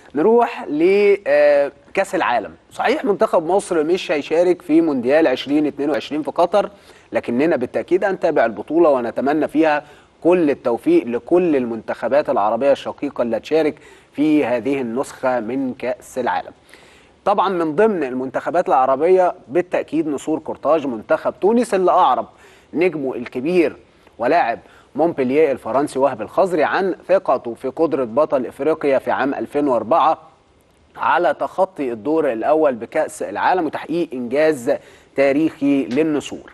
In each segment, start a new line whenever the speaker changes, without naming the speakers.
نروح لكاس العالم صحيح منتخب مصر مش هيشارك في مونديال 2022 في قطر لكننا بالتاكيد هنتابع البطوله ونتمنى فيها كل التوفيق لكل المنتخبات العربيه الشقيقه اللي هتشارك في هذه النسخه من كاس العالم طبعا من ضمن المنتخبات العربيه بالتاكيد نسور قرطاج منتخب تونس اللي اعرب نجمه الكبير ولاعب مونبلييه الفرنسي وهب الخزري عن ثقته في قدره بطل افريقيا في عام 2004 على تخطي الدور الاول بكاس العالم وتحقيق انجاز تاريخي للنسور.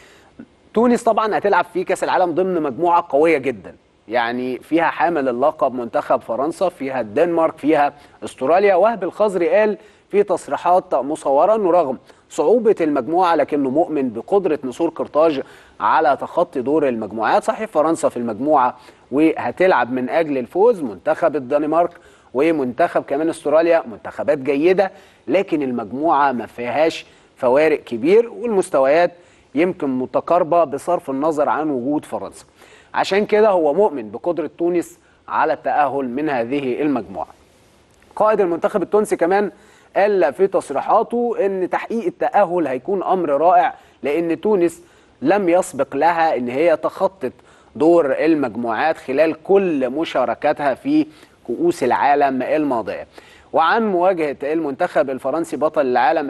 تونس طبعا هتلعب في كاس العالم ضمن مجموعه قويه جدا يعني فيها حامل اللقب منتخب فرنسا فيها الدنمارك فيها استراليا وهب الخزري قال في تصريحات مصوره انه رغم صعوبه المجموعه لكنه مؤمن بقدره نسور قرطاج على تخطي دور المجموعات صحيح فرنسا في المجموعه وهتلعب من اجل الفوز منتخب الدنمارك ومنتخب كمان استراليا منتخبات جيده لكن المجموعه ما فيهاش فوارق كبير والمستويات يمكن متقاربه بصرف النظر عن وجود فرنسا عشان كده هو مؤمن بقدره تونس على التاهل من هذه المجموعه قائد المنتخب التونسي كمان قال في تصريحاته ان تحقيق التاهل هيكون امر رائع لان تونس لم يسبق لها ان هي تخطت دور المجموعات خلال كل مشاركاتها في كؤوس العالم الماضيه وعن مواجهه المنتخب الفرنسي بطل العالم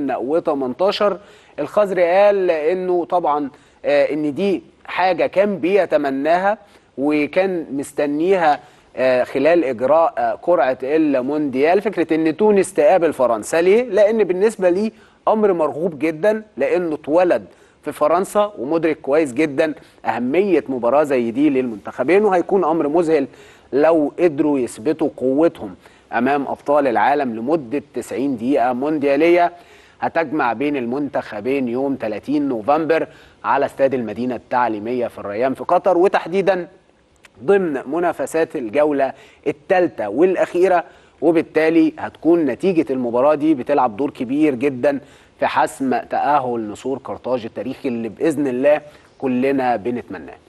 2018 الخزري قال انه طبعا ان دي حاجه كان بيتمناها وكان مستنيها خلال اجراء قرعه المونديال فكره ان تونس تقابل فرنسا ليه؟ لان بالنسبه لي امر مرغوب جدا لانه اتولد في فرنسا ومدرك كويس جدا اهميه مباراه زي دي للمنتخبين وهيكون امر مذهل لو قدروا يثبتوا قوتهم امام ابطال العالم لمده 90 دقيقه موندياليه هتجمع بين المنتخبين يوم 30 نوفمبر على استاد المدينه التعليميه في الريان في قطر وتحديدا ضمن منافسات الجوله الثالثه والاخيره وبالتالي هتكون نتيجه المباراه دي بتلعب دور كبير جدا في حسم تاهل نسور قرطاج التاريخي اللي باذن الله كلنا بنتمناه